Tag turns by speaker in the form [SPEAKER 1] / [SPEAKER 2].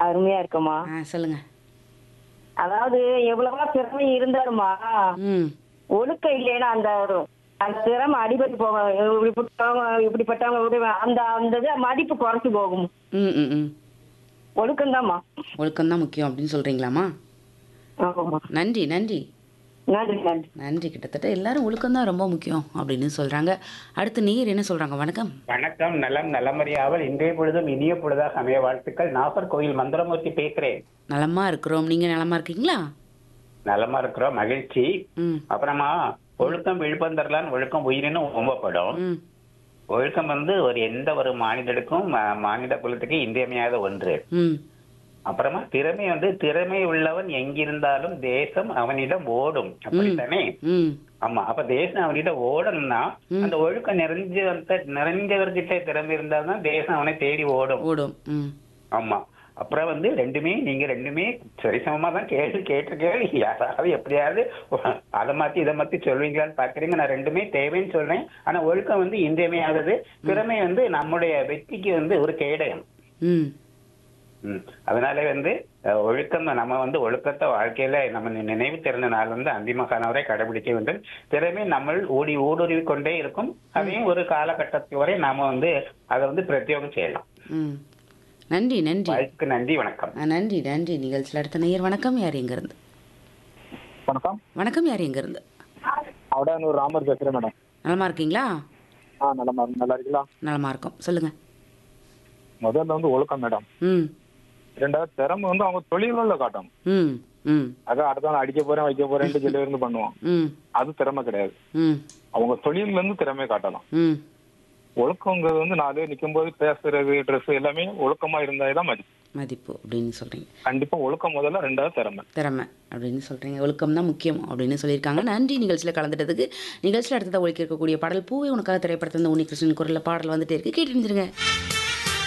[SPEAKER 1] அருமையா இருக்குமா
[SPEAKER 2] ஆ சொல்லுங்க
[SPEAKER 1] அதாவது எவ்வளவா திறமை இருந்தாலுமா
[SPEAKER 2] ம்
[SPEAKER 1] ஒழுக்கம் இல்லைன்னா அந்த ஒரு- அந்த திறமை அடிபட்டு போகும் இப்படிப்பட்டவங்க இப்படிப்பட்டவங்க இப்படி- அந்த அந்த இது மதிப்பு குறைச்சு போகும்
[SPEAKER 2] ம் ம் ம்
[SPEAKER 1] ஒழுக்கம் தான்மா
[SPEAKER 2] ஒழுக்கம் தான் முக்கியம் அப்படின்னு சொல்கிறீங்களாம்மா
[SPEAKER 1] ஆமாம்மா
[SPEAKER 2] நன்றி நன்றி
[SPEAKER 1] நன்றி நன்றி
[SPEAKER 2] நன்றி கிட்டத்தட்ட எல்லாரும் ஒழுக்கம் தான் ரொம்ப முக்கியம் அப்படின்னு சொல்கிறாங்க அடுத்து நீர் என்ன சொல்கிறாங்க வணக்கம்
[SPEAKER 3] வணக்கம் நலம் நலமறியாமல் இன்றைய பொழுதும் இனிய பொழுதாக அமைய வாழ்த்துக்கள் நாகர்கோவில் மந்திரமூர்த்தி பேசுறேன்
[SPEAKER 2] நலமா இருக்கிறோம் நீங்கள் நலமா இருக்கீங்களா
[SPEAKER 3] நலமா இருக்கிறோம் மகிழ்ச்சி
[SPEAKER 2] ம்
[SPEAKER 3] அப்புறமா ஒழுக்கம் விழுப்பந்தரலான் ஒழுக்கம் உயிரினும் ஓம்பப்படும்
[SPEAKER 2] ம்
[SPEAKER 3] ஒழுக்கம் வந்து ஒரு எந்த ஒரு மானிடருக்கும் மா- மானிட குலத்துக்கு இன்றியமையாத ஒன்று
[SPEAKER 2] ம்
[SPEAKER 3] அப்புறமா திறமை வந்து திறமை உள்ளவன் எங்கிருந்தாலும் தேசம் அவனிடம் ஓடும் அப்படித்தானே
[SPEAKER 2] ம்
[SPEAKER 3] ஆமா அப்ப தேசம் அவனிடம் ஓடணும்னா அந்த ஒழுக்கம் நிறைஞ்ச நிறைஞ்சவர்கிட்ட திறமை இருந்தாதான் தேசம் அவனை தேடி ஓடும்
[SPEAKER 2] ஓடும் ம்
[SPEAKER 3] ஆமா அப்புறம் வந்து ரெண்டுமே நீங்க ரெண்டுமே சரிசமமா தான் கேள்வி கேட்டிருக்கேன் யாராவது எப்படியாவது அதை மாத்தி இதை மாத்தி சொல்வீங்களான்னு பாக்குறீங்க நான் ரெண்டுமே தேவைன்னு சொல்றேன் ஆனா ஒழுக்கம் வந்து இன்றியமையாதது திறமை வந்து நம்முடைய வெற்றிக்கு வந்து ஒரு கேடயம்
[SPEAKER 2] ம்
[SPEAKER 3] ம். அதனால வந்து அஹ், ஒழுக்கம் நம்ம வந்து ஒழுக்கத்தை வாழ்க்கையில நம்ம நி- நினைவு திறந்த நாள் வந்து அந்திமகானவரை கடைபிடிக்க வேண்டும் திறமை நம்ம ஊடி ஊடுருவி கொண்டே இருக்கும் அதையும் ஒரு காலகட்டத்து வரை நாம வந்து அதை வந்து பிரத்யோகம் செய்யலாம்
[SPEAKER 2] ம் நன்றி நன்றி
[SPEAKER 3] வாழ்த்துக்கு நன்றி வணக்கம்
[SPEAKER 2] ஆ, நன்றி நன்றி நிகழ்ச்சியில் அடுத்த நேயர் வணக்கம் யார் எங்கேருந்து
[SPEAKER 4] வணக்கம்
[SPEAKER 2] வணக்கம் யார் எங்கேருந்து
[SPEAKER 4] அவடானூர் ராமர் பேசுறேன் மேடம்
[SPEAKER 2] நலமா இருக்கீங்களா
[SPEAKER 4] ஆ நல்லா நல்லா இருக்கீங்களா
[SPEAKER 2] நலமா இருக்கோம் சொல்லுங்க
[SPEAKER 4] முதல்ல வந்து ஒழுக்கம் மேடம்
[SPEAKER 2] ம்
[SPEAKER 4] ரெண்டாவது திறமை வந்து அவங்க தொழில்களில் காட்டணும்
[SPEAKER 2] ம் ம்
[SPEAKER 4] அதான் அடுத்த நாள் அடிக்க போறேன் வைக்க போறேன்ட்டு சொல்லி இருந்து பண்ணுவோம்
[SPEAKER 2] ம்
[SPEAKER 4] அது திறமை கிடையாது
[SPEAKER 2] ம்
[SPEAKER 4] அவங்க தொழில்ல இருந்து திறமையை காட்டலாம்
[SPEAKER 2] ம்
[SPEAKER 4] ஒழுக்கங்கிறது வந்து நாலு பேர் நிக்கும்போது பேசுறது ட்ரெஸ் எல்லாமே ஒழுக்கமா இருந்தாதான் மதிப்பு
[SPEAKER 2] மதிப்பு அப்படின்னு சொல்கிறீங்க
[SPEAKER 4] கண்டிப்பா ஒழுக்கம் முதல்ல ரெண்டாவது திறமை
[SPEAKER 2] திறமை அப்படின்னு சொல்கிறீங்க ஒழுக்கம் தான் முக்கியம் அப்படின்னு சொல்லியிருக்காங்க நன்றி நிகழ்ச்சியில் கலந்துட்டதுக்கு நிகழ்ச்சியில் அடுத்ததாக ஒழிக்க இருக்கக்கூடிய பாடல் பூவை உனக்காக திரைப்படத்தில் உன்னி கிருஷ்ணன் குரலில் பாடல் வந்துட்டே இருக்கு கேட்டு இருந்துருங்க